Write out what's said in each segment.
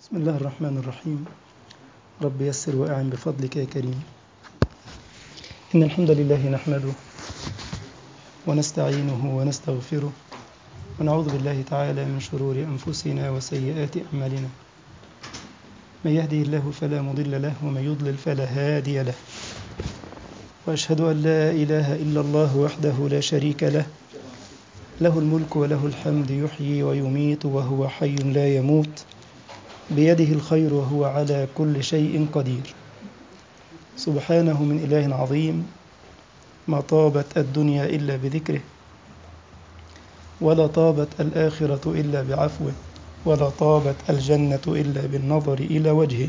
بسم الله الرحمن الرحيم رب يسر وأعن بفضلك يا كريم إن الحمد لله نحمده ونستعينه ونستغفره ونعوذ بالله تعالى من شرور أنفسنا وسيئات أعمالنا من يهده الله فلا مضل له ومن يضلل فلا هادي له وأشهد أن لا إله إلا الله وحده لا شريك له له الملك وله الحمد يحيي ويميت وهو حي لا يموت بيده الخير وهو على كل شيء قدير سبحانه من إله عظيم ما طابت الدنيا إلا بذكره ولا طابت الآخرة إلا بعفوه ولا طابت الجنة إلا بالنظر إلى وجهه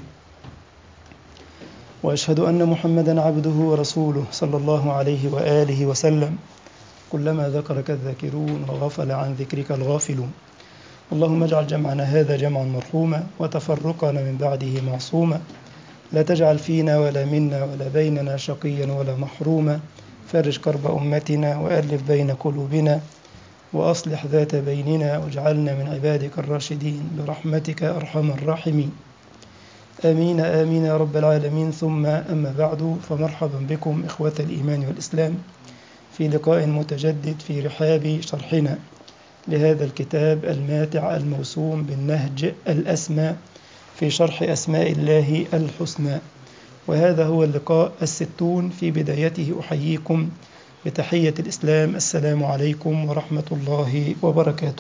وأشهد أن محمدا عبده ورسوله صلى الله عليه وآله وسلم كلما ذكرك الذاكرون وغفل عن ذكرك الغافلون اللهم اجعل جمعنا هذا جمعا مرحوما وتفرقنا من بعده معصوما لا تجعل فينا ولا منا ولا بيننا شقيا ولا محروما فرج كرب أمتنا وألف بين قلوبنا وأصلح ذات بيننا واجعلنا من عبادك الراشدين برحمتك أرحم الراحمين آمين آمين يا رب العالمين ثم أما بعد فمرحبا بكم إخوة الإيمان والإسلام في لقاء متجدد في رحاب شرحنا لهذا الكتاب الماتع الموسوم بالنهج الأسمى في شرح أسماء الله الحسنى وهذا هو اللقاء الستون في بدايته أحييكم بتحية الإسلام السلام عليكم ورحمة الله وبركاته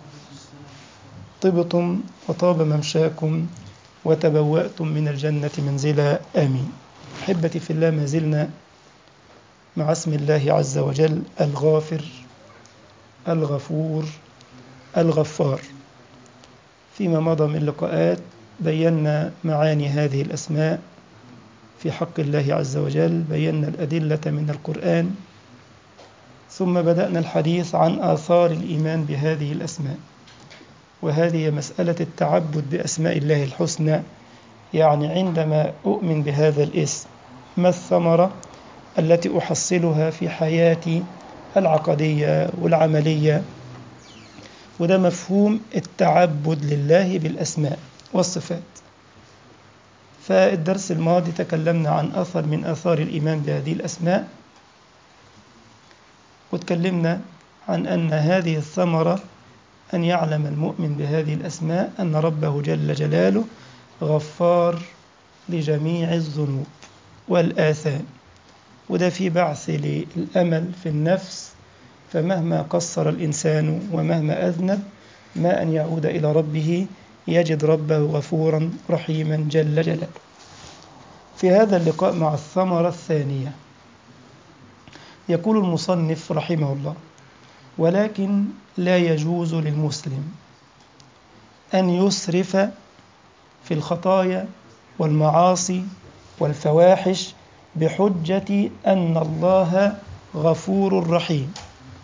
طبتم وطاب ممشاكم وتبوأتم من الجنة منزلا آمين أحبتي في الله ما زلنا مع اسم الله عز وجل الغافر الغفور الغفار فيما مضى من لقاءات بينا معاني هذه الأسماء في حق الله عز وجل بينا الأدلة من القرآن ثم بدأنا الحديث عن آثار الإيمان بهذه الأسماء وهذه مسألة التعبد بأسماء الله الحسنى يعني عندما أؤمن بهذا الاسم ما الثمرة التي أحصلها في حياتي العقدية والعملية وده مفهوم التعبد لله بالأسماء والصفات فالدرس الماضي تكلمنا عن أثر من آثار الإيمان بهذه الأسماء وتكلمنا عن أن هذه الثمرة أن يعلم المؤمن بهذه الأسماء أن ربه جل جلاله غفار لجميع الذنوب والآثام وده في بعث للأمل في النفس فمهما قصر الإنسان ومهما أذنب ما أن يعود إلى ربه يجد ربه غفورا رحيما جل جلاله في هذا اللقاء مع الثمرة الثانية يقول المصنف رحمه الله ولكن لا يجوز للمسلم أن يسرف في الخطايا والمعاصي والفواحش بحجة أن الله غفور رحيم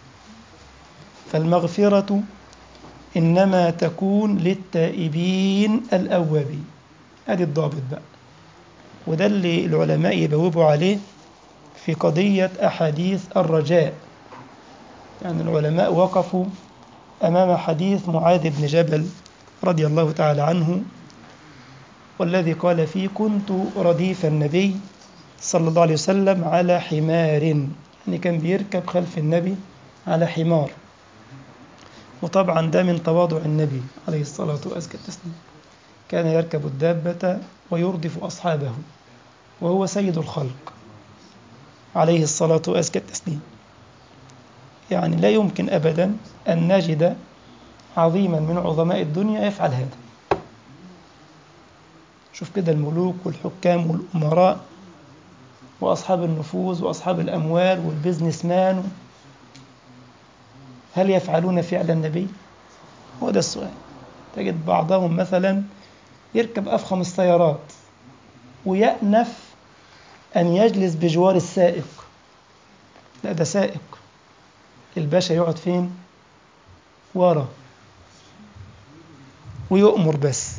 فالمغفرة إنما تكون للتائبين الأوابين أدي الضابط بقى وده اللي العلماء يبوبوا عليه في قضية أحاديث الرجاء يعني العلماء وقفوا أمام حديث معاذ بن جبل رضي الله تعالى عنه والذي قال فيه كنت رديف النبي صلى الله عليه وسلم على حمار يعني كان بيركب خلف النبي على حمار وطبعا ده من تواضع النبي عليه الصلاة وأزكى التسليم كان يركب الدابة ويردف أصحابه وهو سيد الخلق عليه الصلاة وأزكى التسليم يعني لا يمكن أبدا أن نجد عظيما من عظماء الدنيا يفعل هذا شوف كده الملوك والحكام والأمراء وأصحاب النفوذ وأصحاب الأموال والبزنس مان هل يفعلون فعل النبي؟ هو ده السؤال تجد بعضهم مثلا يركب أفخم السيارات ويأنف أن يجلس بجوار السائق لا ده سائق الباشا يقعد فين؟ ورا ويؤمر بس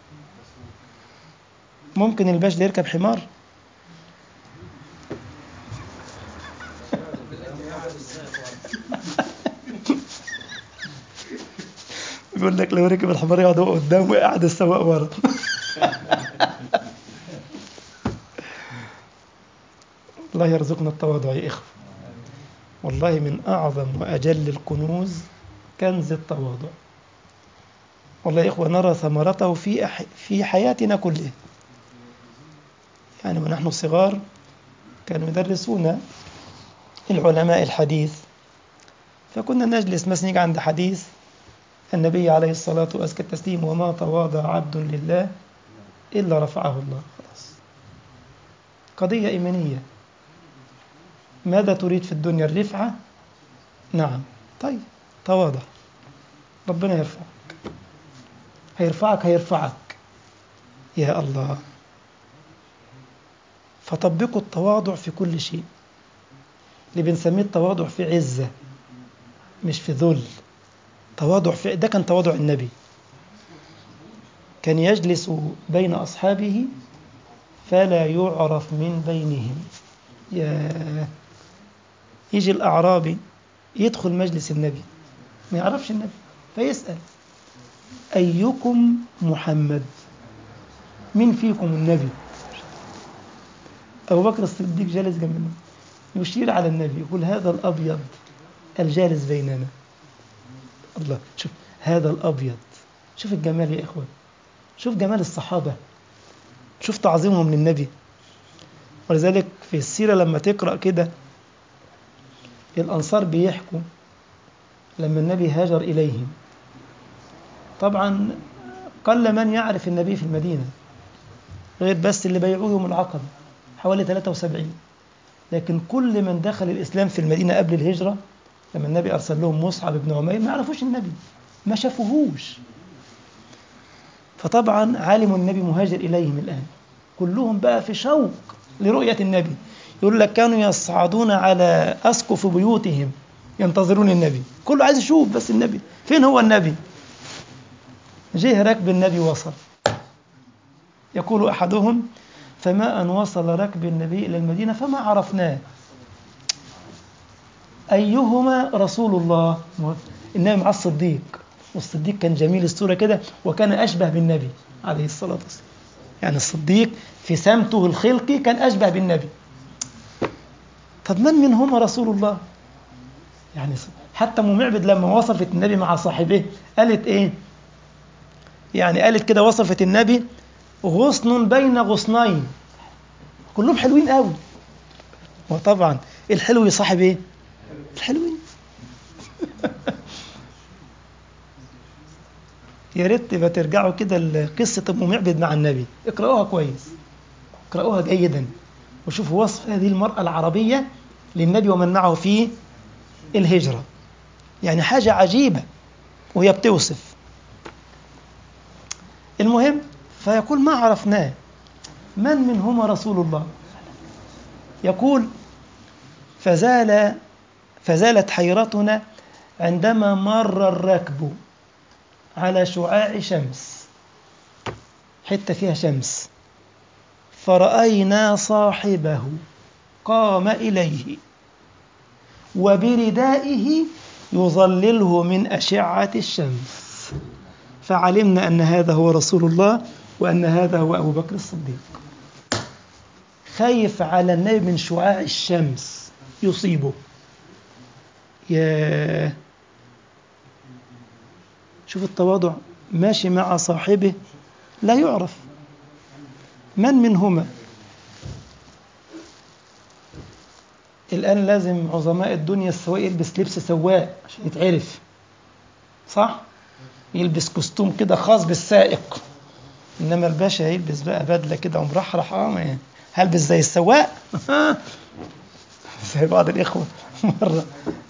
ممكن الباشا ده يركب حمار بيقول لك لو ركب الحمار يقعد هو قدام وقاعد السواق ورا الله يرزقنا التواضع يا إخوة والله من أعظم وأجل الكنوز كنز التواضع والله يا إخوة نرى ثمرته في أح... في حياتنا كلها يعني ونحن صغار كانوا يدرسونا العلماء الحديث فكنا نجلس مثلا يجي عند حديث النبي عليه الصلاة وأزكى التسليم وما تواضع عبد لله إلا رفعه الله خلاص قضية إيمانية ماذا تريد في الدنيا الرفعة نعم طيب تواضع ربنا يرفعك هيرفعك هيرفعك يا الله فطبقوا التواضع في كل شيء اللي بنسميه التواضع في عزة مش في ذل تواضع في ده كان تواضع النبي كان يجلس بين أصحابه فلا يعرف من بينهم يا يجي الأعرابي يدخل مجلس النبي ما يعرفش النبي فيسأل أيكم محمد مين فيكم النبي أبو بكر الصديق جالس جنب النبي يشير على النبي يقول هذا الأبيض الجالس بيننا الله شوف هذا الأبيض شوف الجمال يا إخوان شوف جمال الصحابة شوف تعظيمهم للنبي ولذلك في السيرة لما تقرأ كده الأنصار بيحكوا لما النبي هاجر إليهم طبعا قل من يعرف النبي في المدينة غير بس اللي بيعوه يوم العقبة حوالي 73 لكن كل من دخل الإسلام في المدينة قبل الهجرة لما النبي أرسل لهم مصعب بن عمير ما يعرفوش النبي ما شافوهوش فطبعا علموا النبي مهاجر إليهم الآن كلهم بقى في شوق لرؤية النبي يقول لك كانوا يصعدون على أسقف بيوتهم ينتظرون النبي كله عايز يشوف بس النبي فين هو النبي جه ركب النبي وصل يقول أحدهم فما أن وصل ركب النبي إلى المدينة فما عرفناه أيهما رسول الله النبي مع الصديق والصديق كان جميل الصورة كده وكان أشبه بالنبي عليه الصلاة والسلام يعني الصديق في سمته الخلقي كان أشبه بالنبي طب من منهما رسول الله يعني حتى أم معبد لما وصفت النبي مع صاحبه قالت إيه يعني قالت كده وصفت النبي غصن بين غصنين كلهم حلوين قوي وطبعا الحلو يصاحب ايه الحلوين يا ريت تبقى ترجعوا كده لقصة أم معبد مع النبي اقرأوها كويس اقرأوها جيدا وشوفوا وصف هذه المرأة العربية للنبي ومن معه في الهجرة يعني حاجة عجيبة وهي بتوصف المهم فيقول ما عرفناه من منهما رسول الله يقول فزال فزالت حيرتنا عندما مر الركب على شعاع شمس حتة فيها شمس فرأينا صاحبه قام إليه وبردائه يظلله من أشعة الشمس فعلمنا أن هذا هو رسول الله وأن هذا هو أبو بكر الصديق خايف على النبي من شعاع الشمس يصيبه يا شوف التواضع ماشي مع صاحبه لا يعرف من منهما الآن لازم عظماء الدنيا السواق يلبس لبس سواق عشان يتعرف صح؟ يلبس كستوم كده خاص بالسائق انما الباشا هيلبس بقى بدله كده ومرحرح اه هلبس زي السواق زي بعض الاخوه مره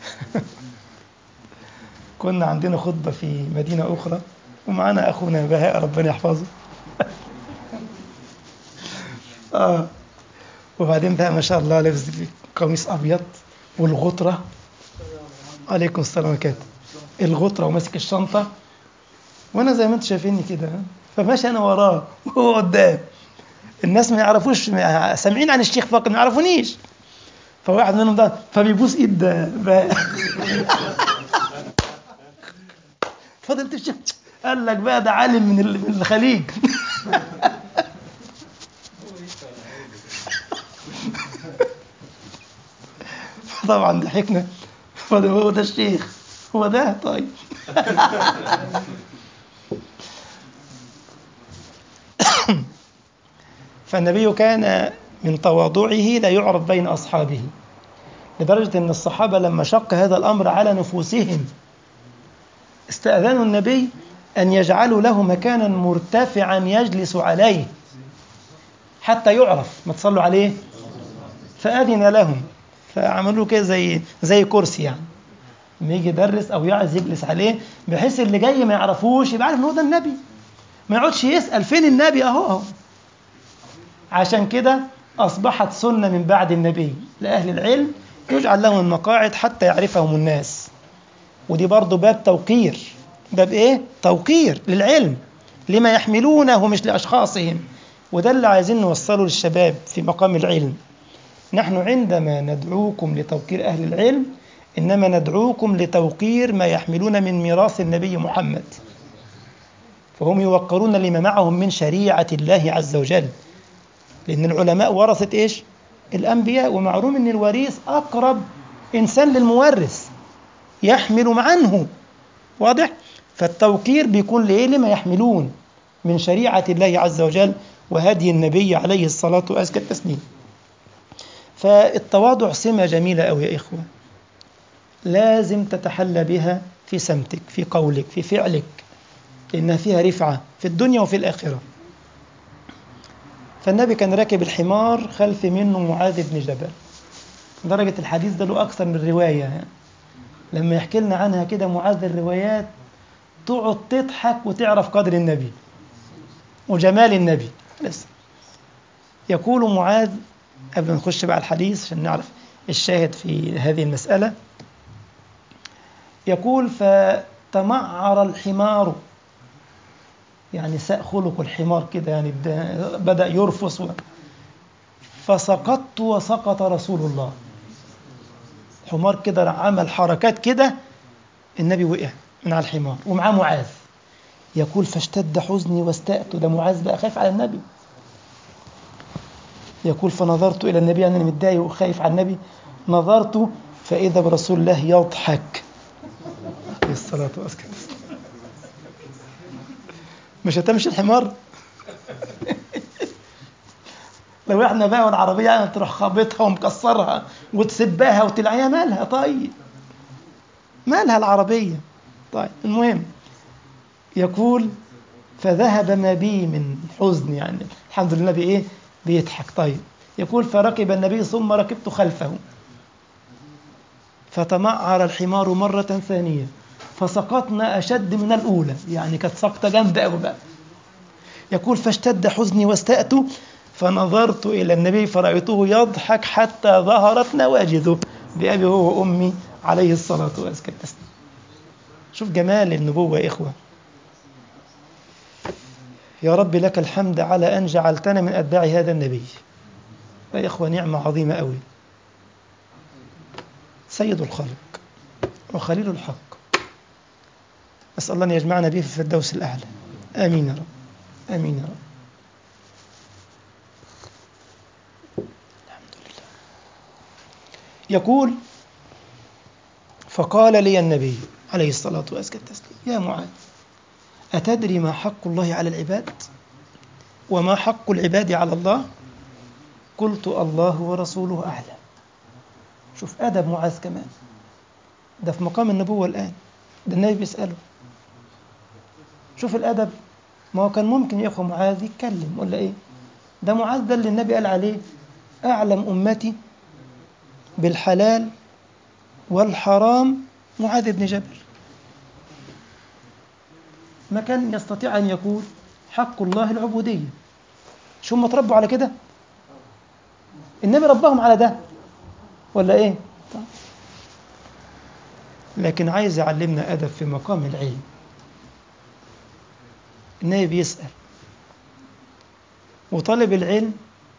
كنا عندنا خطبه في مدينه اخرى ومعانا اخونا بهاء ربنا يحفظه اه وبعدين بقى ما شاء الله لابس قميص ابيض والغطره عليكم السلام عليكم الغطره وماسك الشنطه وانا زي ما انتم شايفيني كده فماشي انا وراه وهو قدام الناس ما يعرفوش سامعين عن الشيخ فقط ما يعرفونيش فواحد منهم ده فبيبوس ايد بقى فضلت الشيخ قال لك بقى ده عالم من من الخليج طبعا ضحكنا فده هو ده الشيخ هو ده طيب فالنبي كان من تواضعه لا يعرف بين أصحابه لدرجة أن الصحابة لما شق هذا الأمر على نفوسهم استأذنوا النبي أن يجعلوا له مكانا مرتفعا يجلس عليه حتى يعرف ما تصلوا عليه فأذن لهم فعملوا كده زي زي كرسي يعني لما يجي يدرس أو يعز يجلس عليه بحيث اللي جاي ما يعرفوش يبقى عارف إن هو ده النبي ما يقعدش يسأل فين النبي أهو أهو عشان كده أصبحت سنة من بعد النبي لأهل العلم يجعل لهم المقاعد حتى يعرفهم الناس ودي برضه باب توقير باب إيه؟ توقير للعلم لما يحملونه مش لأشخاصهم وده اللي عايزين نوصله للشباب في مقام العلم نحن عندما ندعوكم لتوقير أهل العلم إنما ندعوكم لتوقير ما يحملون من ميراث النبي محمد فهم يوقرون لما معهم من شريعة الله عز وجل لأن العلماء ورثة إيش؟ الأنبياء ومعلوم أن الوريث أقرب إنسان للمورث يحمل عنه واضح؟ فالتوقير بيكون لإيه؟ لما يحملون من شريعة الله عز وجل وهدي النبي عليه الصلاة وأزكى التسليم فالتواضع سمة جميلة أوي يا إخوة لازم تتحلى بها في سمتك في قولك في فعلك لأنها فيها رفعة في الدنيا وفي الآخرة فالنبي كان راكب الحمار خلف منه معاذ بن جبل درجة الحديث ده له أكثر من رواية يعني. لما يحكي لنا عنها كده معاذ الروايات تقعد تضحك وتعرف قدر النبي وجمال النبي لسه يقول معاذ قبل ما نخش بقى الحديث عشان نعرف الشاهد في هذه المسألة يقول فتمعر الحمار يعني ساء خلق الحمار كده يعني بدأ يرفص و... فسقطت وسقط رسول الله حمار كده عمل حركات كده النبي وقع من على الحمار ومعاه معاذ يقول فاشتد حزني واستأت ده معاذ بقى خايف على النبي يقول فنظرت إلى النبي أنا متضايق وخايف على النبي نظرت فإذا برسول الله يضحك عليه الصلاة والسلام مش هتمشي الحمار لو احنا بقى والعربية يعني تروح خابطها ومكسرها وتسبها وتلعيها مالها طيب مالها العربية طيب المهم يقول فذهب ما بي من حزن يعني الحمد لله بإيه بيضحك طيب يقول فركب النبي ثم ركبت خلفه فتمعر الحمار مرة ثانية فسقطنا أشد من الأولى يعني كانت سقطة جامدة أوي بقى يقول فاشتد حزني واستأت فنظرت إلى النبي فرأيته يضحك حتى ظهرت نواجذه بأبي هو وأمي عليه الصلاة والسلام شوف جمال النبوة يا إخوة يا رب لك الحمد على أن جعلتنا من أتباع هذا النبي يا إخوة نعمة عظيمة أوي سيد الخلق وخليل الحق أسأل الله أن يجمعنا به في الفردوس الأعلى آمين يا رب آمين يا رب الحمد لله يقول فقال لي النبي عليه الصلاة والسلام يا معاذ أتدري ما حق الله على العباد وما حق العباد على الله قلت الله ورسوله أعلم شوف أدب معاذ كمان ده في مقام النبوة الآن ده النبي بيسأله شوف الأدب ما هو كان ممكن يا أخو معاذ يتكلم ولا إيه ده معاذ ده اللي النبي قال عليه أعلم أمتي بالحلال والحرام معاذ بن جبل ما كان يستطيع أن يقول حق الله العبودية شو هم تربوا على كده النبي ربهم على ده ولا ايه طيب. لكن عايز يعلمنا أدب في مقام العلم النبي بيسأل وطالب العلم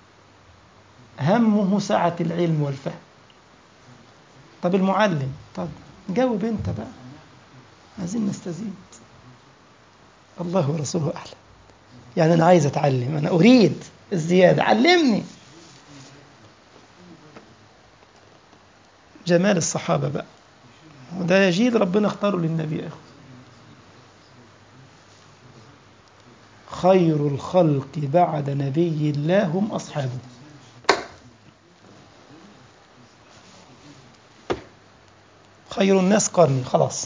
همه سعة العلم والفهم طب المعلم طب جاوب انت بقى عايزين نستزيد الله ورسوله أعلم يعني أنا عايز أتعلم أنا أريد الزيادة علمني جمال الصحابة بقى وده جيل ربنا اختاره للنبي يا أخي خير الخلق بعد نبي الله هم أصحابه خير الناس قرني خلاص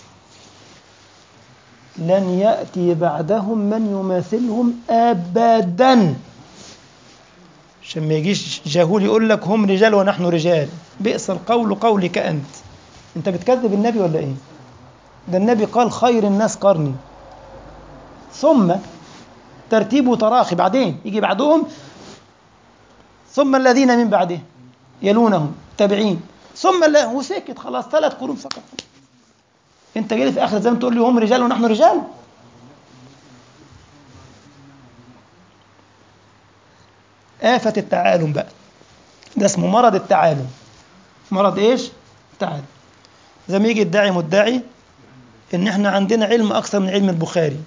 لن يأتي بعدهم من يماثلهم أبدا عشان ما يجيش جاهول يقول لك هم رجال ونحن رجال بئس القول قولك أنت أنت بتكذب النبي ولا إيه ده النبي قال خير الناس قرني ثم ترتيب وتراخي بعدين يجي بعدهم ثم الذين من بعدهم يلونهم تابعين ثم لا وسكت خلاص ثلاث قرون فقط انت جاي في اخر الزمن تقول لي هم رجال ونحن رجال آفة التعالم بقى ده اسمه مرض التعالم مرض ايش؟ التعالم زي ما يجي يدعي مدعي ان احنا عندنا علم اكثر من علم البخاري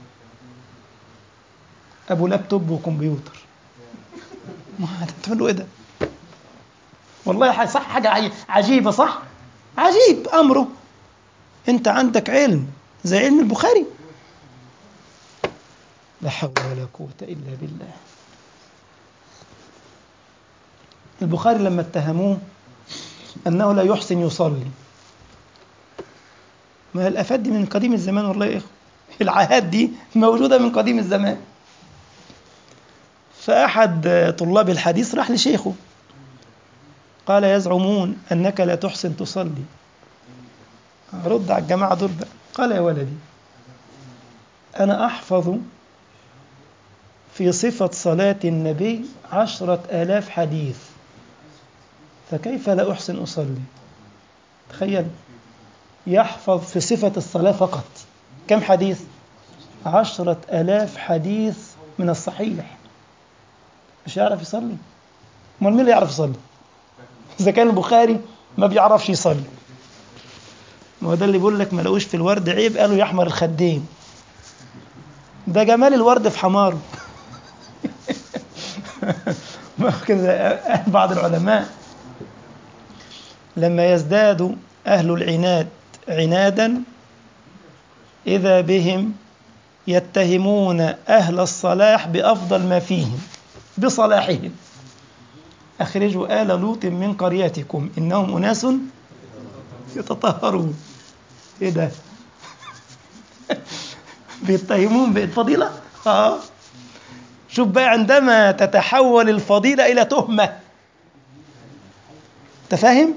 ابو لابتوب وكمبيوتر ما تقول له ايه ده والله صح حاجه عجيبه صح عجيب امره انت عندك علم زي علم البخاري لا حول ولا قوه الا بالله البخاري لما اتهموه انه لا يحسن يصلي ما الافات دي من قديم الزمان والله يا اخوه العاهات دي موجوده من قديم الزمان فأحد طلاب الحديث راح لشيخه قال يزعمون أنك لا تحسن تصلي رد على الجماعة دول بقى قال يا ولدي أنا أحفظ في صفة صلاة النبي عشرة آلاف حديث فكيف لا أحسن أصلي تخيل يحفظ في صفة الصلاة فقط كم حديث عشرة آلاف حديث من الصحيح مش هيعرف يصلي امال مين اللي يعرف يصلي اذا كان البخاري ما بيعرفش يصلي ما هو ده اللي بيقول لك ما لقوش في الورد عيب قالوا يحمر الخدين ده جمال الورد في حماره كده بعض العلماء لما يزداد أهل العناد عنادا إذا بهم يتهمون أهل الصلاح بأفضل ما فيهم بصلاحهم أخرجوا آل لوط من قريتكم إنهم أناس يتطهرون إيه ده؟ بيتهمون بالفضيلة؟ آه شوف بقى عندما تتحول الفضيلة إلى تهمة أنت فاهم؟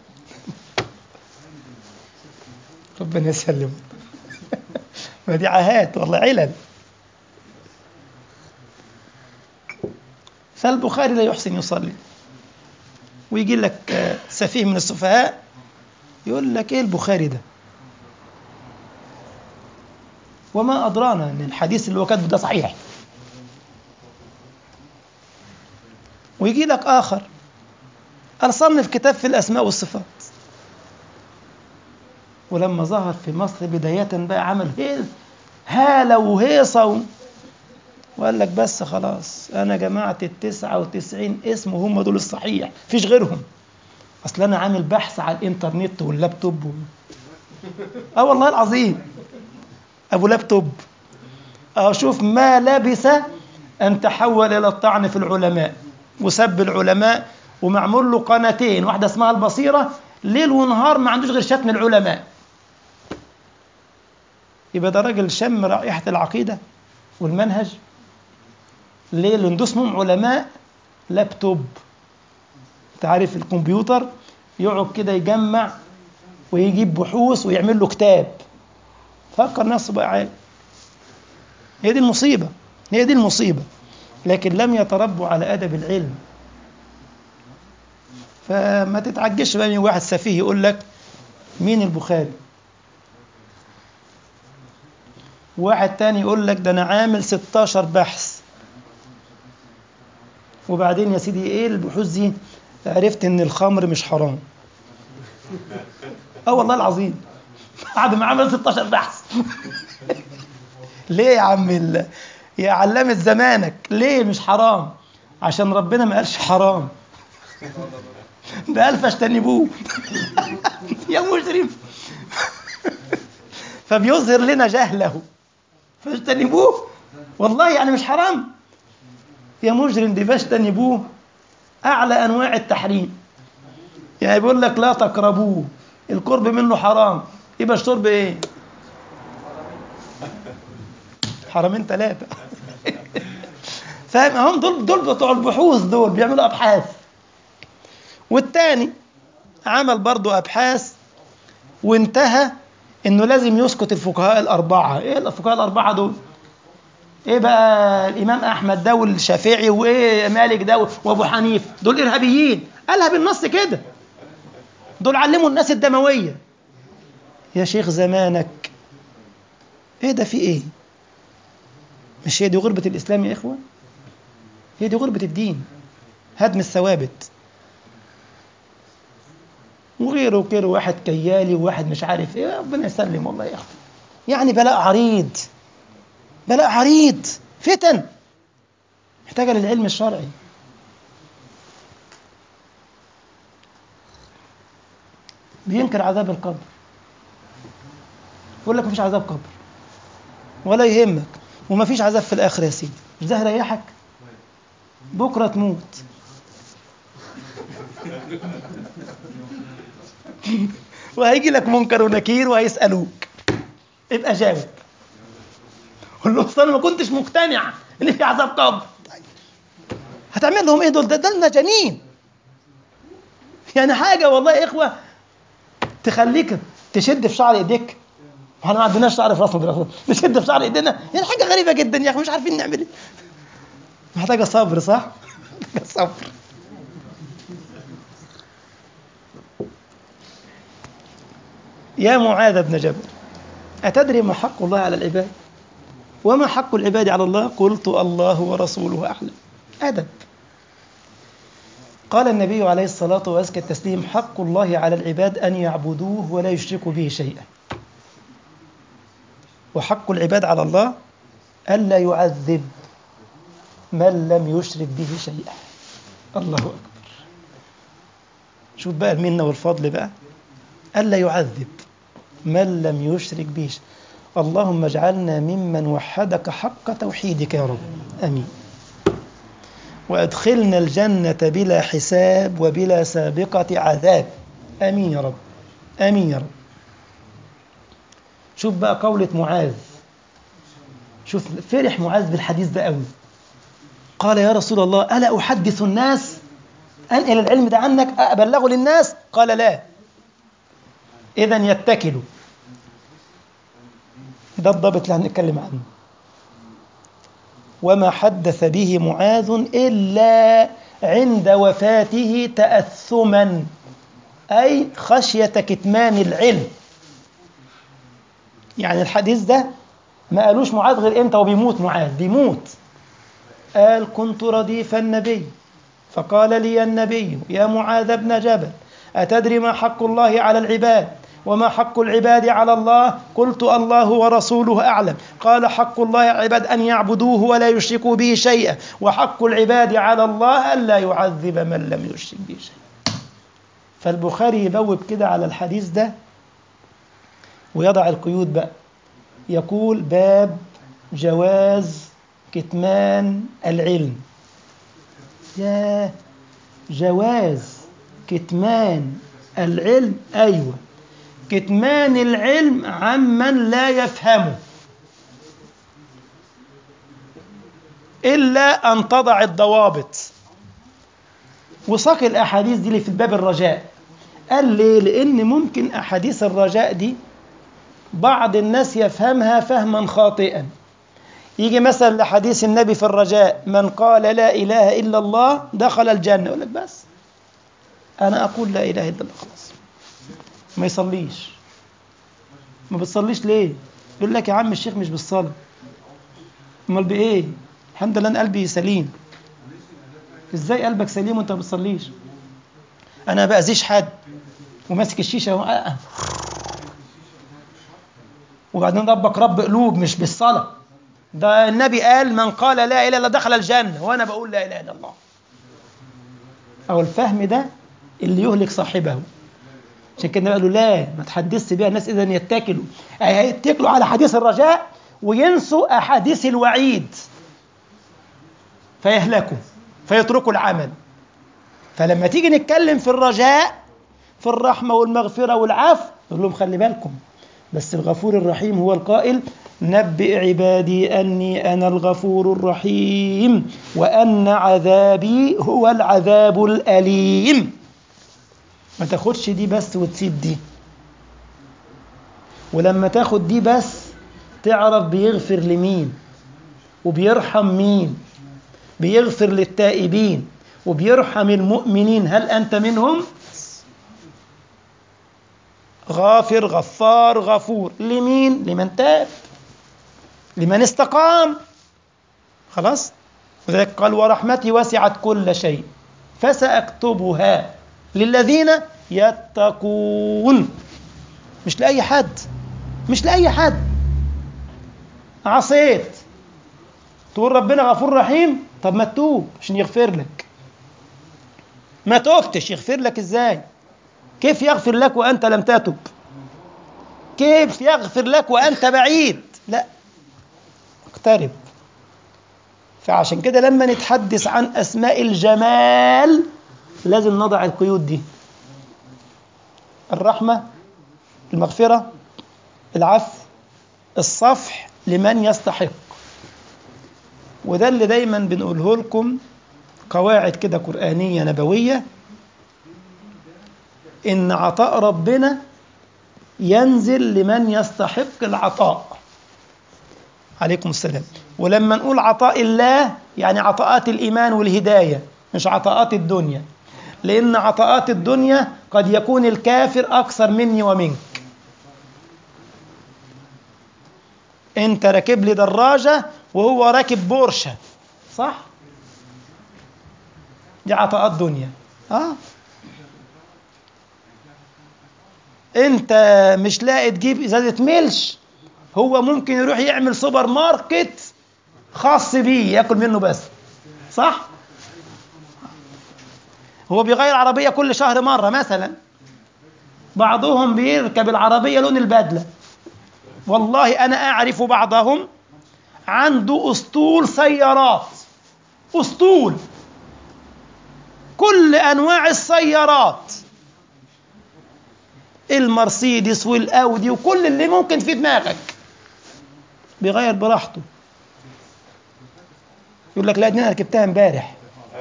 ربنا يسلم ما دي عاهات والله علل فالبخاري لا يحسن يصلي ويجي لك سفيه من السفهاء يقول لك ايه البخاري ده وما ادرانا ان الحديث اللي هو كاتبه ده صحيح ويجي لك اخر قال صنف كتاب في الاسماء والصفات ولما ظهر في مصر بداية بقى عمل هيل هالة وهيصة وقال لك بس خلاص انا جمعت التسعة وتسعين اسم وهم دول الصحيح فيش غيرهم اصل انا عامل بحث على الانترنت واللابتوب و... اه والله العظيم ابو لابتوب اشوف ما لبث ان تحول الى الطعن في العلماء وسب العلماء ومعمول له قناتين واحده اسمها البصيره ليل ونهار ما عندوش غير شتم العلماء يبقى ده راجل شم رائحه العقيده والمنهج ليه؟ لأن دول اسمهم علماء لابتوب تعرف الكمبيوتر يقعد كده يجمع ويجيب بحوث ويعمل له كتاب فكر نفسه بقى عالم هي دي المصيبة هي دي المصيبة لكن لم يتربوا على أدب العلم فما تتعجبش بقى من واحد سفيه يقول لك مين البخاري واحد تاني يقول لك ده انا عامل 16 بحث وبعدين يا سيدي ايه البحوث دي عرفت ان الخمر مش حرام اه والله العظيم بعد ما عمل 16 بحث ليه يا عم ال... يا علامة زمانك ليه مش حرام عشان ربنا ما قالش حرام ده قال فاجتنبوه يا مجرم فبيظهر لنا جهله فاجتنبوه والله يعني مش حرام يا مجرم دي فاجتنبوه أعلى أنواع التحريم يعني بيقول لك لا تقربوه القرب منه حرام يبقى الشرب ايه حرامين ثلاثة فاهم هم دول دول بتوع البحوث دول بيعملوا أبحاث والتاني عمل برضو أبحاث وانتهى انه لازم يسكت الفقهاء الأربعة ايه الفقهاء الأربعة دول ايه بقى الامام احمد ده والشافعي وايه مالك ده وابو حنيفه دول ارهابيين قالها بالنص كده دول علموا الناس الدمويه يا شيخ زمانك ايه ده في ايه مش هي دي غربة الإسلام يا إخوة هي دي غربة الدين هدم الثوابت وغيره وغيره واحد كيالي وواحد مش عارف ايه ربنا يسلم والله يا اخوة يعني بلاء عريض بلاء عريض فتن محتاجة للعلم الشرعي بينكر عذاب القبر يقول لك مفيش عذاب قبر ولا يهمك ومفيش عذاب في الآخرة يا سيدي مش ده هيريحك بكرة تموت وهيجي لك منكر ونكير وهيسألوك ابقى جاوب قول له اصل انا ما كنتش مقتنع ان في عذاب قبر هتعمل لهم ايه دول ده ده المجانين يعني حاجه والله يا اخوه تخليك تشد في شعر ايديك احنا ما عندناش شعر في راسنا دلوقتي نشد في شعر ايدينا يعني حاجه غريبه جدا يا اخي مش عارفين نعمل ايه محتاجه صبر صح محتاجه صبر يا معاذ بن جبل أتدري ما حق الله على العباد وما حق العباد على الله قلت الله ورسوله أعلم أدب قال النبي عليه الصلاة وأزكى التسليم حق الله على العباد أن يعبدوه ولا يشركوا به شيئا وحق العباد على الله ألا يعذب من لم يشرك به شيئا الله أكبر شوف بقى المنة والفضل بقى ألا يعذب من لم يشرك به شيئا اللهم اجعلنا ممن وحدك حق توحيدك يا رب امين وادخلنا الجنه بلا حساب وبلا سابقه عذاب امين يا رب امين يا رب شوف بقى قولة معاذ شوف فرح معاذ بالحديث ده قوي قال يا رسول الله الا احدث الناس انقل العلم ده عنك ابلغه للناس قال لا اذا يتكلوا ده الضابط اللي هنتكلم عنه وما حدث به معاذ إلا عند وفاته تأثما أي خشية كتمان العلم يعني الحديث ده ما قالوش معاذ غير امتى وبيموت معاذ بيموت قال كنت رديف النبي فقال لي النبي يا معاذ بن جبل أتدري ما حق الله على العباد وما حق العباد على الله قلت الله ورسوله أعلم قال حق الله على العباد أن يعبدوه ولا يشركوا به شيئا وحق العباد على الله ألا يعذب من لم يشرك به شيئا فالبخاري يبوب كده على الحديث ده ويضع القيود بقى يقول باب جواز كتمان العلم يا جواز كتمان العلم أيوه كتمان العلم عمن لا يفهمه إلا أن تضع الضوابط وساق الأحاديث دي اللي في الباب الرجاء قال ليه؟ لأن ممكن أحاديث الرجاء دي بعض الناس يفهمها فهما خاطئا يجي مثلا لحديث النبي في الرجاء من قال لا إله إلا الله دخل الجنة يقول لك بس أنا أقول لا إله إلا الله خلاص ما يصليش ما بتصليش ليه يقول لك يا عم الشيخ مش بالصلاة امال بايه الحمد لله ان قلبي سليم ازاي قلبك سليم وانت ما بتصليش انا ما باذيش حد وماسك الشيشه و... وبعدين ربك رب قلوب مش بالصلاه ده النبي قال من قال لا اله الا الله دخل الجنه وانا بقول لا اله الا الله او الفهم ده اللي يهلك صاحبه عشان كده قالوا لا ما تحدثش بيها الناس اذا يتكلوا أي هيتكلوا على حديث الرجاء وينسوا احاديث الوعيد فيهلكوا فيتركوا العمل فلما تيجي نتكلم في الرجاء في الرحمة والمغفرة والعفو نقول لهم خلي بالكم بس الغفور الرحيم هو القائل نبئ عبادي أني أنا الغفور الرحيم وأن عذابي هو العذاب الأليم ما تاخدش دي بس وتسيب دي ولما تاخد دي بس تعرف بيغفر لمين وبيرحم مين بيغفر للتائبين وبيرحم المؤمنين هل أنت منهم؟ غافر غفار غفور لمين؟ لمن تاب لمن استقام خلاص وذلك قال ورحمتي وسعت كل شيء فسأكتبها للذين يتقون مش لأي حد مش لأي حد عصيت تقول ربنا غفور رحيم طب ما تتوب عشان يغفر لك ما تفتش يغفر لك ازاي كيف يغفر لك وانت لم تتب كيف يغفر لك وانت بعيد لا اقترب فعشان كده لما نتحدث عن اسماء الجمال لازم نضع القيود دي الرحمه المغفره العفو الصفح لمن يستحق وده اللي دايما بنقوله لكم قواعد كده قرآنية نبوية إن عطاء ربنا ينزل لمن يستحق العطاء عليكم السلام ولما نقول عطاء الله يعني عطاءات الإيمان والهداية مش عطاءات الدنيا لأن عطاءات الدنيا قد يكون الكافر أكثر مني ومنك أنت راكب لي دراجة وهو راكب بورشة صح؟ دي عطاءات دنيا اه انت مش لاقي تجيب ازازه ملش هو ممكن يروح يعمل سوبر ماركت خاص بيه ياكل منه بس صح هو بيغير عربيه كل شهر مره مثلا بعضهم بيركب العربيه لون البدله والله انا اعرف بعضهم عنده اسطول سيارات اسطول كل انواع السيارات المرسيدس والاودي وكل اللي ممكن في دماغك بيغير براحته يقول لك لا دي انا ركبتها امبارح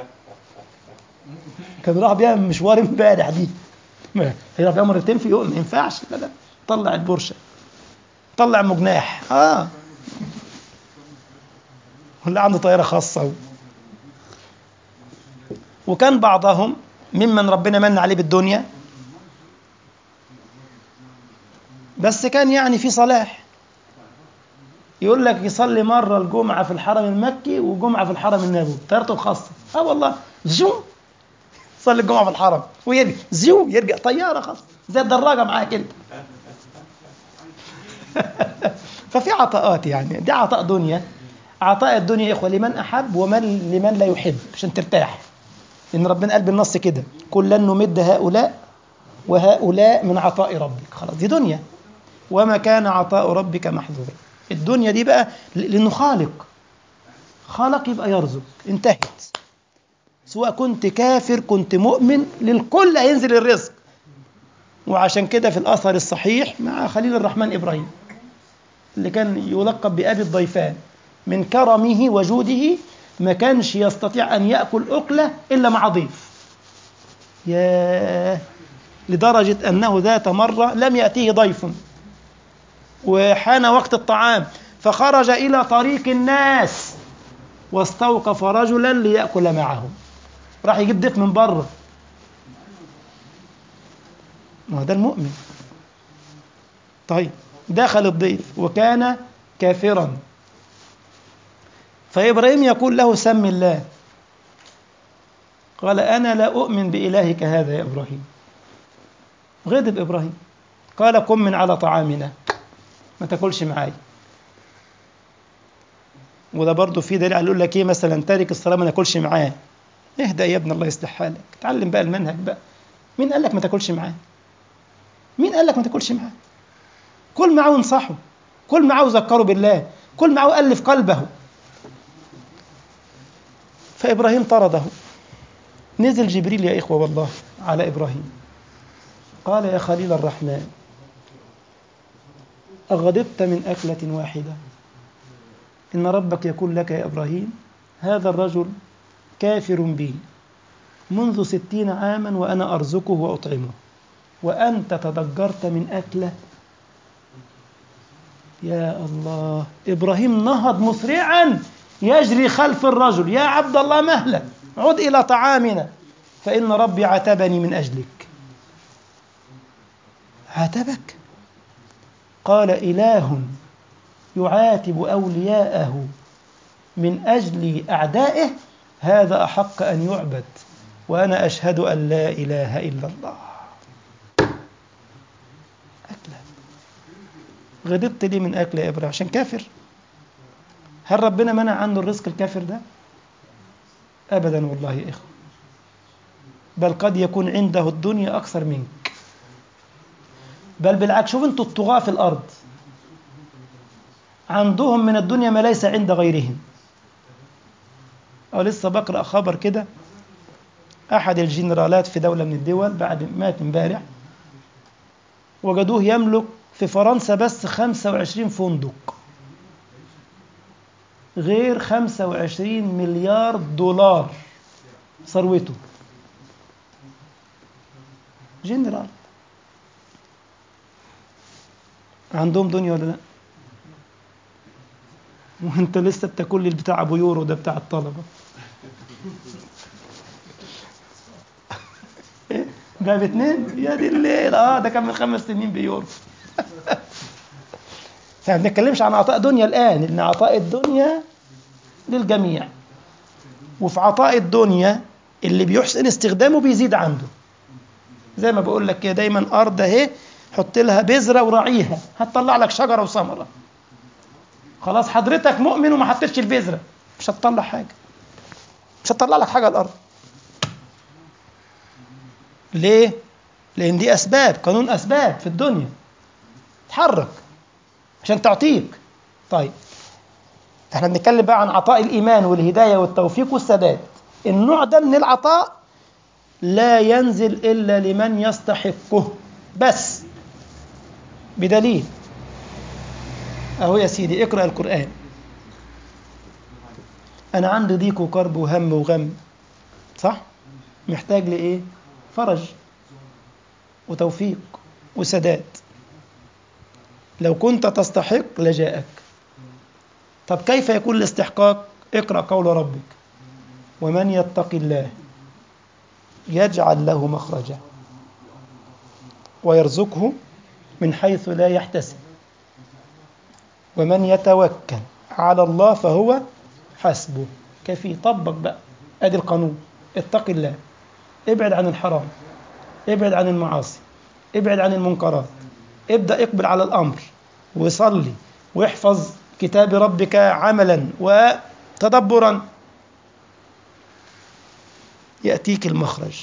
كان راح بيها مشوار امبارح دي هي بيها مرتين في يوم ما ينفعش لا لا طلع البورشه طلع مجناح اه ولا عنده طياره خاصه وكان بعضهم ممن ربنا من عليه بالدنيا بس كان يعني في صلاح يقول لك يصلي مرة الجمعة في الحرم المكي وجمعة في الحرم النبوي طيارته الخاصة اه والله زو صلي الجمعة في الحرم ويرجع زيو يرجع طيارة خاصة زي الدراجة معاك انت ففي عطاءات يعني دي عطاء دنيا عطاء الدنيا يا اخوة لمن أحب ومن لمن لا يحب عشان ترتاح إن ربنا قال بالنص كده كلا نمد هؤلاء وهؤلاء من عطاء ربك خلاص دي دنيا وما كان عطاء ربك محظورا الدنيا دي بقى لأنه خالق خلق يبقى يرزق انتهت سواء كنت كافر كنت مؤمن للكل هينزل الرزق وعشان كده في الأثر الصحيح مع خليل الرحمن إبراهيم اللي كان يلقب بأبي الضيفان من كرمه وجوده ما كانش يستطيع أن يأكل أكلة إلا مع ضيف ياه لدرجة أنه ذات مرة لم يأتيه ضيف وحان وقت الطعام فخرج إلى طريق الناس واستوقف رجلا ليأكل معهم راح يجيب ضيف من بره ما هو ده المؤمن طيب دخل الضيف وكان كافرا فإبراهيم يقول له سم الله قال أنا لا أؤمن بإلهك هذا يا إبراهيم غضب إبراهيم قال قم من على طعامنا ما تاكلش معايا وده برضه في دليل يقول لك ايه مثلا تارك الصلاه ما ناكلش معاه اهدى يا ابن الله يصلح حالك اتعلم بقى المنهج بقى مين قال لك ما تاكلش معاه مين قال لك ما تاكلش معاه كل معاه وانصحه كل معاه وذكره بالله كل معاه وألف قلبه فإبراهيم طرده نزل جبريل يا إخوة والله على إبراهيم قال يا خليل الرحمن أغضبت من أكلة واحدة إن ربك يقول لك يا إبراهيم هذا الرجل كافر بي منذ ستين عاما وأنا أرزقه وأطعمه وأنت تضجرت من أكلة يا الله إبراهيم نهض مسرعا يجري خلف الرجل يا عبد الله مهلا عد إلى طعامنا فإن ربي عاتبني من أجلك عاتبك قال إله يعاتب أولياءه من أجل أعدائه هذا أحق أن يعبد وأنا أشهد أن لا إله إلا الله أكلة غضبت ليه من أكل يا إبراهيم عشان كافر هل ربنا منع عنه الرزق الكافر ده أبدا والله يا إخوة بل قد يكون عنده الدنيا أكثر منك بل بالعكس شوف انتوا الطغاة في الأرض عندهم من الدنيا ما ليس عند غيرهم أو لسه بقرأ خبر كده أحد الجنرالات في دولة من الدول بعد مات امبارح وجدوه يملك في فرنسا بس 25 فندق غير 25 مليار دولار ثروته جنرال عندهم دنيا ولا لا وانت لسه بتاكل لي البتاع ابو يورو ده بتاع الطلبه إيه؟ ده باتنين يا دي الليل اه ده كان من خمس سنين بيورو فما بنتكلمش عن عطاء دنيا الان ان عطاء الدنيا للجميع وفي عطاء الدنيا اللي بيحسن استخدامه بيزيد عنده زي ما بقول لك كده دايما ارض اهي حط لها بذره وراعيها هتطلع لك شجره وثمره خلاص حضرتك مؤمن وما حطيتش البذره مش هتطلع حاجه مش هتطلع لك حاجه الارض ليه لان دي اسباب قانون اسباب في الدنيا تحرك عشان تعطيك طيب احنا بنتكلم بقى عن عطاء الايمان والهدايه والتوفيق والسداد النوع ده من العطاء لا ينزل الا لمن يستحقه بس بدليل اهو يا سيدي اقرا القران انا عندي ضيق وكرب وهم وغم صح محتاج لايه فرج وتوفيق وسداد لو كنت تستحق لجاءك طب كيف يكون الاستحقاق اقرا قول ربك ومن يتق الله يجعل له مخرجا ويرزقه من حيث لا يحتسب ومن يتوكل على الله فهو حسبه كفي طبق بقى ادي القانون اتق الله ابعد عن الحرام ابعد عن المعاصي ابعد عن المنكرات ابدا اقبل على الامر وصلي واحفظ كتاب ربك عملا وتدبرا ياتيك المخرج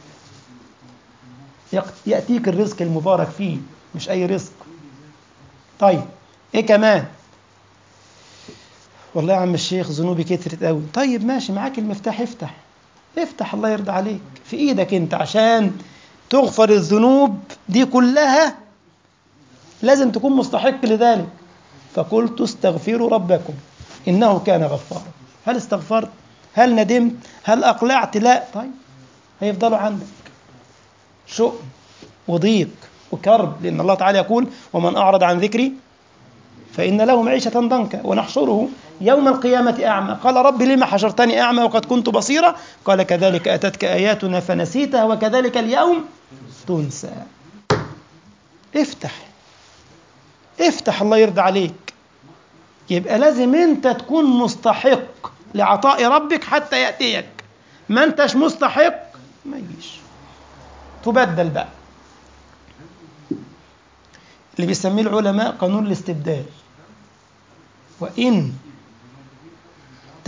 ياتيك الرزق المبارك فيه مش اي رزق طيب ايه كمان والله يا عم الشيخ ذنوبي كترت قوي طيب ماشي معاك المفتاح افتح افتح الله يرضى عليك في ايدك انت عشان تغفر الذنوب دي كلها لازم تكون مستحق لذلك فقلت استغفروا ربكم انه كان غفارا هل استغفرت هل ندمت هل اقلعت لا طيب هيفضلوا عندك شؤم وضيق وكرب لان الله تعالى يقول ومن اعرض عن ذكري فإن له معيشة ضنكا ونحشره يوم القيامة أعمى قال رب لما حشرتني أعمى وقد كنت بصيرا قال كذلك أتتك آياتنا فنسيتها وكذلك اليوم تنسى افتح افتح الله يرضى عليك يبقى لازم انت تكون مستحق لعطاء ربك حتى يأتيك ما انتش مستحق ما يجيش تبدل بقى اللي بيسميه العلماء قانون الاستبدال وإن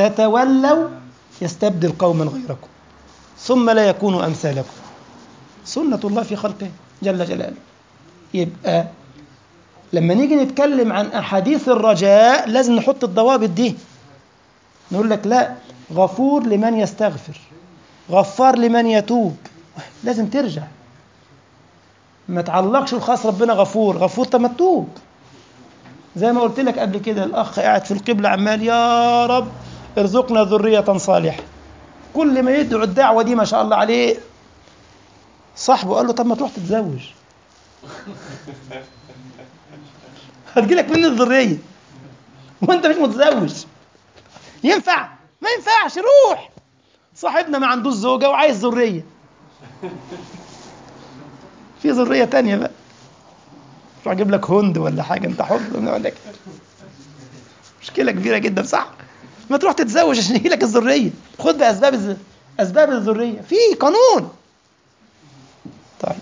تتولوا يستبدل قوما غيركم ثم لا يكونوا أمثالكم سنة الله في خلقه جل جلاله يبقى لما نيجي نتكلم عن أحاديث الرجاء لازم نحط الضوابط دي نقول لك لا غفور لمن يستغفر غفار لمن يتوب لازم ترجع ما تعلقش الخاص ربنا غفور غفور طب ما تتوب زي ما قلت لك قبل كده الأخ قاعد في القبلة عمال يا رب ارزقنا ذرية صالحة كل ما يدعو الدعوة دي ما شاء الله عليه صاحبه قال له طب ما تروح تتزوج هتجيلك مني الذرية وانت مش متزوج ينفع ما ينفعش روح صاحبنا ما عندوش زوجة وعايز ذرية في ذرية تانية بقى روح اجيب لك هند ولا حاجة انت حر ولا لك مشكلة كبيرة جدا صح ما تروح تتزوج عشان يجي لك الذرية خد بأسباب الز... أسباب الذرية في قانون طيب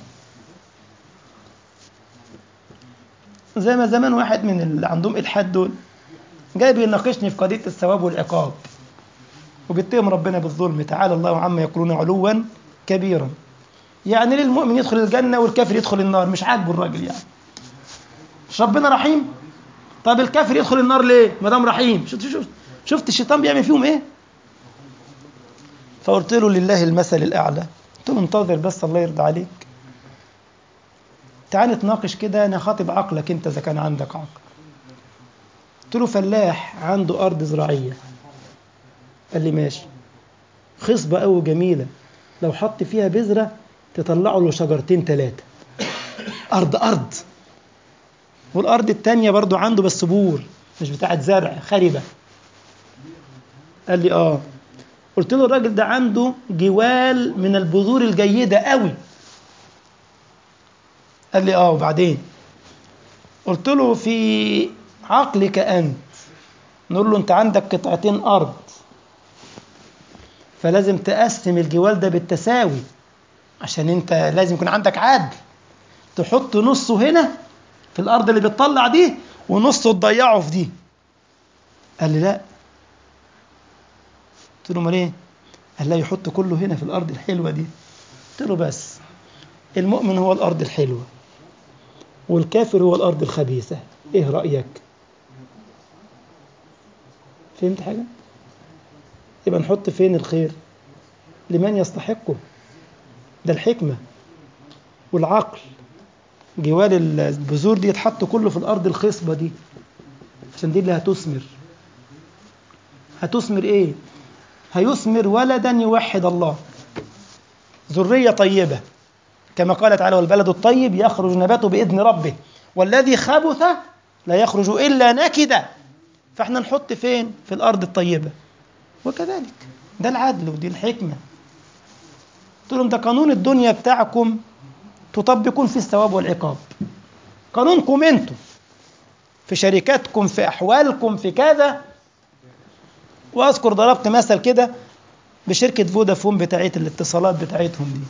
زي ما زمان واحد من اللي عندهم إلحاد دول جاي بيناقشني في قضية الثواب والعقاب وبيتهم ربنا بالظلم تعالى الله عما يقولون علوا كبيرا يعني ليه المؤمن يدخل الجنة والكافر يدخل النار مش عاجبه الراجل يعني مش ربنا رحيم طب الكافر يدخل النار ليه ما دام رحيم شفت شفت شفت الشيطان بيعمل فيهم ايه فقلت له لله المثل الاعلى قلت له انتظر بس الله يرضى عليك تعال نتناقش كده انا خاطب عقلك انت اذا كان عندك عقل قلت له فلاح عنده ارض زراعيه قال لي ماشي خصبه قوي جميله لو حط فيها بذره تطلع له شجرتين ثلاثه ارض ارض والارض التانية برضو عنده بس بور مش بتاعت زرع خربه قال لي اه قلت له الراجل ده عنده جوال من البذور الجيده قوي قال لي اه وبعدين قلت له في عقلك انت نقول له انت عندك قطعتين ارض فلازم تقسم الجوال ده بالتساوي عشان انت لازم يكون عندك عدل تحط نصه هنا في الارض اللي بتطلع دي ونصه تضيعه في دي قال لي لا قلت له امال ايه قال لا يحط كله هنا في الارض الحلوه دي قلت له بس المؤمن هو الارض الحلوه والكافر هو الارض الخبيثه ايه رايك فهمت حاجه يبقى نحط فين الخير لمن يستحقه ده الحكمه والعقل جوال البذور دي يتحط كله في الارض الخصبه دي عشان دي اللي هتثمر هتثمر ايه هيثمر ولدا يوحد الله ذريه طيبه كما قال تعالى والبلد الطيب يخرج نباته باذن ربه والذي خبث لا يخرج الا نكدا فاحنا نحط فين في الارض الطيبه وكذلك ده العدل ودي الحكمه قلت لهم ده قانون الدنيا بتاعكم تطبقون في الثواب والعقاب قانونكم انتم في شركاتكم في احوالكم في كذا واذكر ضربت مثل كده بشركه فودافون بتاعت الاتصالات بتاعتهم دي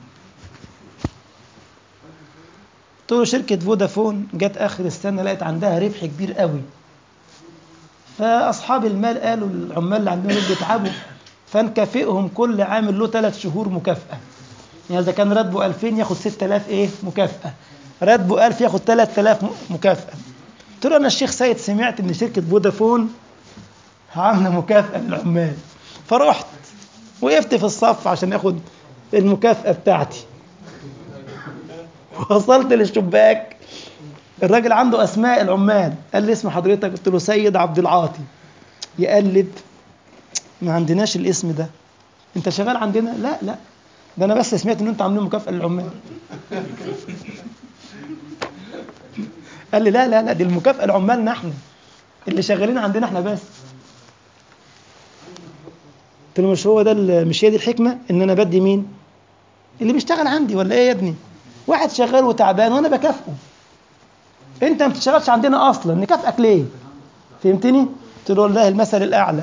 قلت له شركه فودافون جت اخر السنه لقيت عندها ربح كبير قوي فاصحاب المال قالوا العمال اللي عندهم بيتعبوا فنكافئهم كل عامل له ثلاث شهور مكافاه يعني اذا كان راتبه 2000 ياخد 6000 ايه مكافاه راتبه 1000 ياخد 3000 مكافاه قلت له انا الشيخ سيد سمعت ان شركه فودافون عامله مكافاه للعمال فرحت وقفت في الصف عشان اخد المكافاه بتاعتي وصلت للشباك الراجل عنده اسماء العمال قال لي اسم حضرتك قلت له سيد عبد العاطي يقلب ما عندناش الاسم ده انت شغال عندنا لا لا ده انا بس سمعت ان انتوا عاملين مكافاه للعمال قال لي لا لا لا دي المكافاه لعمالنا احنا اللي شغالين عندنا احنا بس قلت له مش هو ده مش هي دي الحكمه ان انا بدي مين اللي بيشتغل عندي ولا ايه يا ابني واحد شغال وتعبان وانا بكافئه انت ما بتشتغلش عندنا اصلا نكافئك ليه فهمتني قلت له والله المثل الاعلى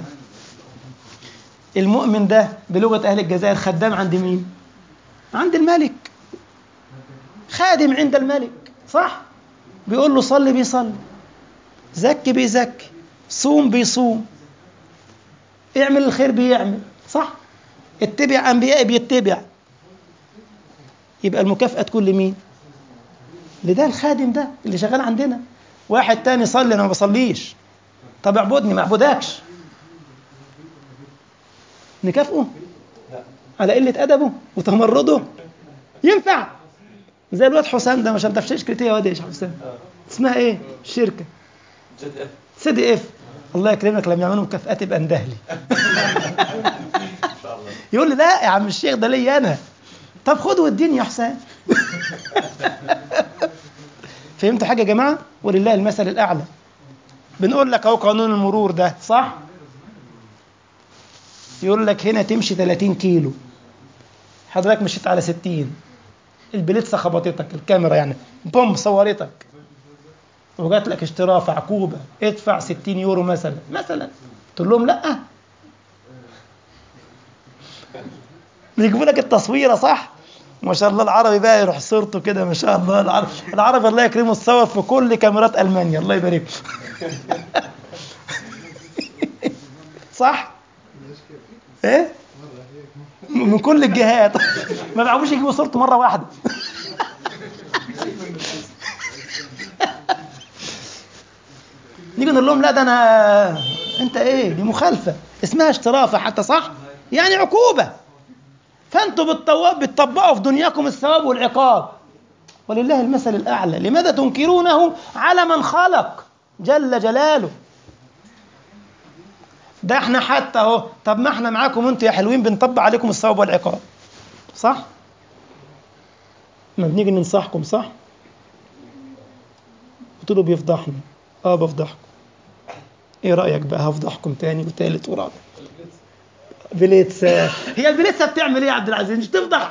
المؤمن ده بلغه اهل الجزائر خدام عند مين عند الملك خادم عند الملك صح بيقول له صلي بيصلي زكي بيزكي صوم بيصوم اعمل الخير بيعمل صح اتبع انبياء بيتبع يبقى المكافأة تكون لمين لده الخادم ده اللي شغال عندنا واحد تاني صلي انا ما بصليش طب اعبدني ما اعبدكش نكافئه على قلة أدبه وتمرده ينفع زي الواد حسام ده مش انت في شركة ايه يا واد يا حسام اسمها ايه الشركة سي دي اف الله يكرمك لما يعملوا مكافآت يبقى اندهلي يقول لي لا يا عم الشيخ ده ليا انا طب خد واديني يا حسام فهمتوا حاجه يا جماعه ولله المثل الاعلى بنقول لك اهو قانون المرور ده صح يقول لك هنا تمشي 30 كيلو حضرتك مشيت على 60 البليتسه خبطتك الكاميرا يعني بوم صورتك وجات لك اشتراف عقوبه ادفع 60 يورو مثلا مثلا تقول لهم لا بيجيبوا لك التصويره صح ما شاء الله العربي بقى يروح صورته كده ما شاء الله العربي العربي الله يكرمه اتصور في كل كاميرات المانيا الله يبارك صح ايه من كل الجهات ما بيعرفوش يجيبوا صورته مره واحده نيجي نقول لهم لا ده انا انت ايه دي مخالفه اسمها اشترافه حتى صح يعني عقوبه فانتوا بالطواب بتطبقوا في دنياكم الثواب والعقاب ولله المثل الاعلى لماذا تنكرونه على من خلق جل جلاله ده احنا حتى اهو طب ما احنا معاكم انتوا يا حلوين بنطبق عليكم الثواب والعقاب صح ما بنيجي ننصحكم صح قلت له بيفضحني اه بفضحكم ايه رايك بقى هفضحكم تاني وتالت ورابع بليتسا هي البليتسا بتعمل ايه يا عبد العزيز مش تفضح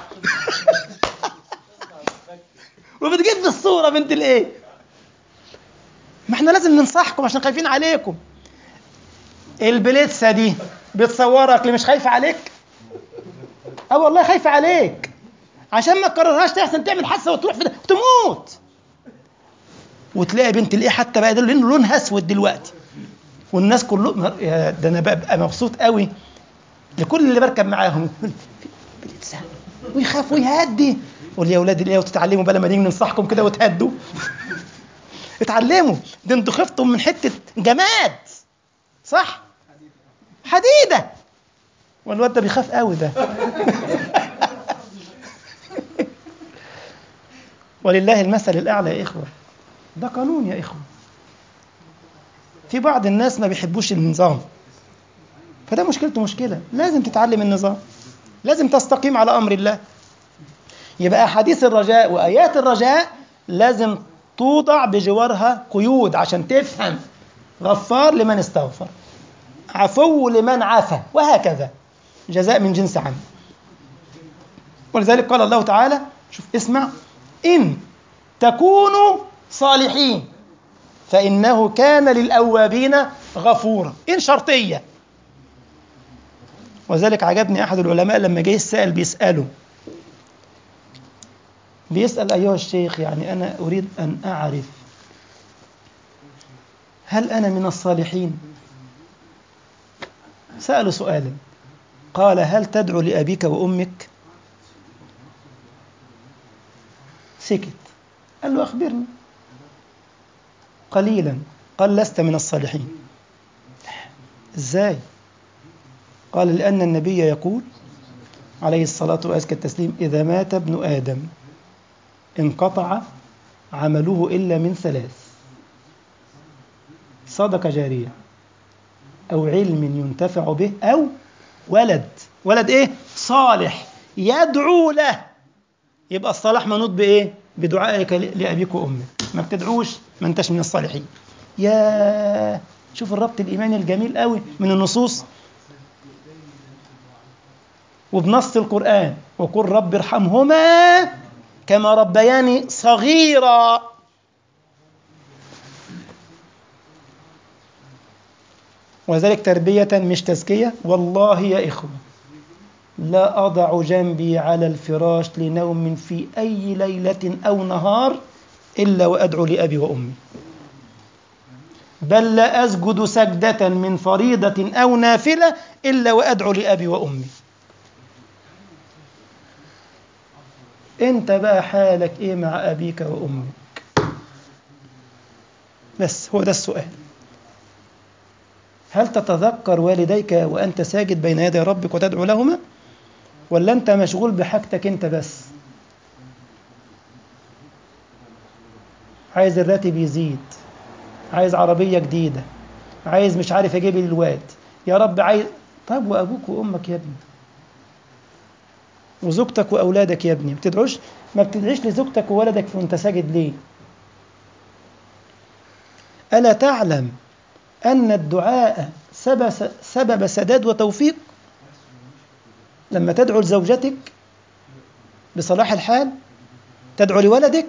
وبتجيب في الصوره بنت الايه ما احنا لازم ننصحكم عشان خايفين عليكم البليتسا دي بتصورك اللي مش خايفه عليك اه والله خايفه عليك عشان ما تكررهاش تحسن تعمل حادثه وتروح في ده وتموت وتلاقي بنت الايه حتى بقى ده لانه لونها اسود دلوقتي والناس كلهم يا ده انا ببقى مبسوط قوي لكل اللي بركب معاهم بليتسا ويخاف ويهدي قول يا اولاد الايه وتتعلموا بقى لما نيجي ننصحكم كده وتهدوا اتعلموا ده انتوا خفتم من حته جماد صح حديده والواد ده بيخاف قوي ده ولله المثل الاعلى يا اخوه ده قانون يا اخوه في بعض الناس ما بيحبوش النظام فده مشكلته مشكله لازم تتعلم النظام لازم تستقيم على امر الله يبقى احاديث الرجاء وايات الرجاء لازم توضع بجوارها قيود عشان تفهم غفار لمن استغفر عفو لمن عفا وهكذا جزاء من جنس عمل ولذلك قال الله تعالى شوف اسمع إن تكونوا صالحين فإنه كان للأوابين غفورا إن شرطية وذلك عجبني أحد العلماء لما جه السائل بيسأله بيسأل أيها الشيخ يعني أنا أريد أن أعرف هل أنا من الصالحين سأله سؤالا قال هل تدعو لأبيك وأمك سكت قال له أخبرني قليلا قال لست من الصالحين ازاي قال لأن النبي يقول عليه الصلاة وأزكى التسليم إذا مات ابن آدم انقطع عمله إلا من ثلاث صدقة جارية أو علم ينتفع به أو ولد ولد إيه؟ صالح يدعو له يبقى الصلاح منوط بإيه؟ بدعائك لأبيك وأمك ما بتدعوش ما أنتش من الصالحين يا شوف الربط الإيماني الجميل قوي من النصوص وبنص القرآن وقل رب ارحمهما كما ربياني صغيرا وذلك تربية مش تزكية والله يا إخوة لا أضع جنبي على الفراش لنوم في أي ليلة أو نهار إلا وأدعو لأبي وأمي بل لا أسجد سجدة من فريضة أو نافلة إلا وأدعو لأبي وأمي انت بقى حالك ايه مع ابيك وامك بس هو ده السؤال هل تتذكر والديك وانت ساجد بين يدي ربك وتدعو لهما ولا انت مشغول بحاجتك انت بس عايز الراتب يزيد عايز عربية جديدة عايز مش عارف اجيب الواد يا رب عايز طب وابوك وامك يا ابني وزوجتك واولادك يا ابني ما بتدعوش ما بتدعيش لزوجتك وولدك وانت ساجد ليه الا تعلم ان الدعاء سبب سبب سداد وتوفيق لما تدعو لزوجتك بصلاح الحال تدعو لولدك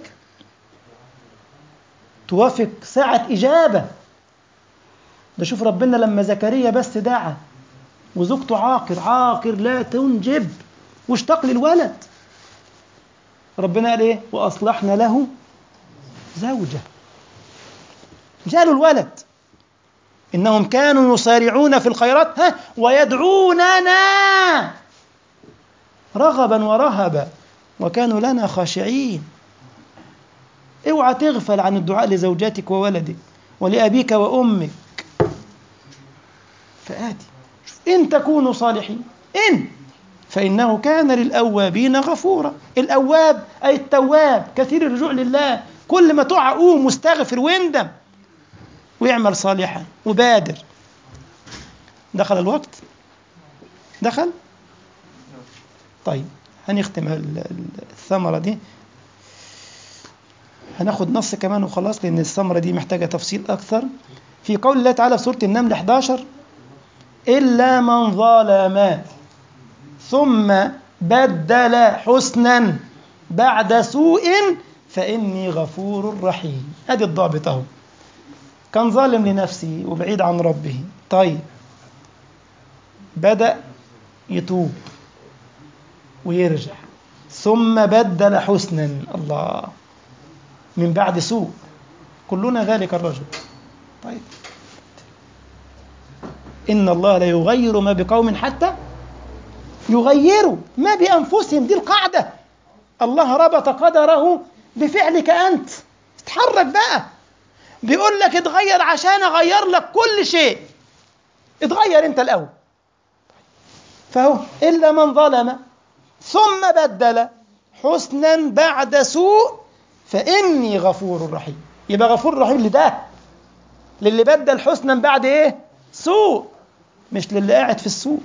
توافق ساعة إجابة ده شوف ربنا لما زكريا بس دعا وزوجته عاقر عاقر لا تنجب واشتاق للولد ربنا قال ايه واصلحنا له زوجه جاله الولد انهم كانوا يسارعون في الخيرات ها ويدعوننا رغبا ورهبا وكانوا لنا خاشعين اوعى تغفل عن الدعاء لزوجاتك وولدك ولابيك وامك فآتي إن تكونوا صالحين إن فإنه كان للأوابين غفورا الأواب أي التواب كثير الرجوع لله كل ما تقع قوم واستغفر واندم ويعمل صالحا وبادر دخل الوقت دخل طيب هنختم الثمرة دي هناخد نص كمان وخلاص لأن الثمرة دي محتاجة تفصيل أكثر في قول الله تعالى في سورة النمل 11 إلا من ظلم ثم بدل حسنا بعد سوء فإني غفور رحيم أدي الضابط أهو كان ظالم لنفسه وبعيد عن ربه طيب بدأ يتوب ويرجع ثم بدل حسنا الله من بعد سوء كلنا ذلك الرجل طيب إن الله لا يغير ما بقوم حتى يغيروا ما بأنفسهم دي القاعدة الله ربط قدره بفعلك أنت اتحرك بقى بيقول لك اتغير عشان أغير لك كل شيء اتغير أنت الأول فهو إلا من ظلم ثم بدل حسنا بعد سوء فإني غفور رحيم يبقى غفور رحيم لده للي بدل حسنا بعد ايه سوء مش للي قاعد في السوق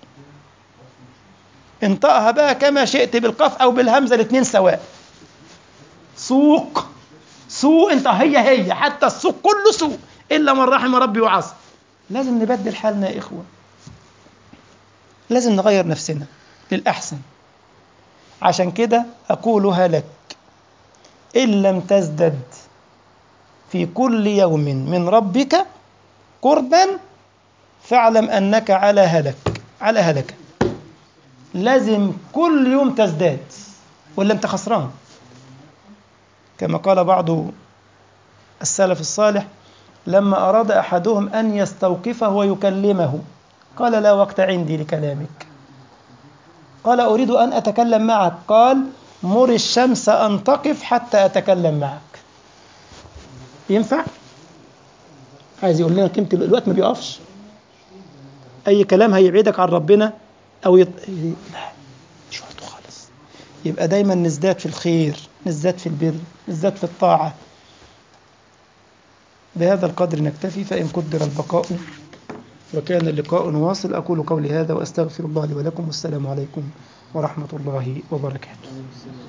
انطقها بقى كما شئت بالقاف او بالهمزه الاثنين سواء سوق سوء انت هي هي حتى السوق كله سوء الا من رحم ربي وعصى لازم نبدل حالنا يا اخوه لازم نغير نفسنا للاحسن عشان كده اقولها لك ان لم تزدد في كل يوم من ربك قربا فاعلم انك على هلك على هلكه لازم كل يوم تزداد ولا انت خسران كما قال بعض السلف الصالح لما اراد احدهم ان يستوقفه ويكلمه قال لا وقت عندي لكلامك قال اريد ان اتكلم معك قال مر الشمس ان تقف حتى اتكلم معك ينفع عايز يقول لنا قيمه الوقت ما بيقفش اي كلام هيبعدك عن ربنا او يط... لا مش وقته خالص يبقى دايما نزداد في الخير نزداد في البر نزداد في الطاعه بهذا القدر نكتفي فان قدر البقاء وكان اللقاء واصل اقول قولي هذا واستغفر الله لي ولكم والسلام عليكم ورحمه الله وبركاته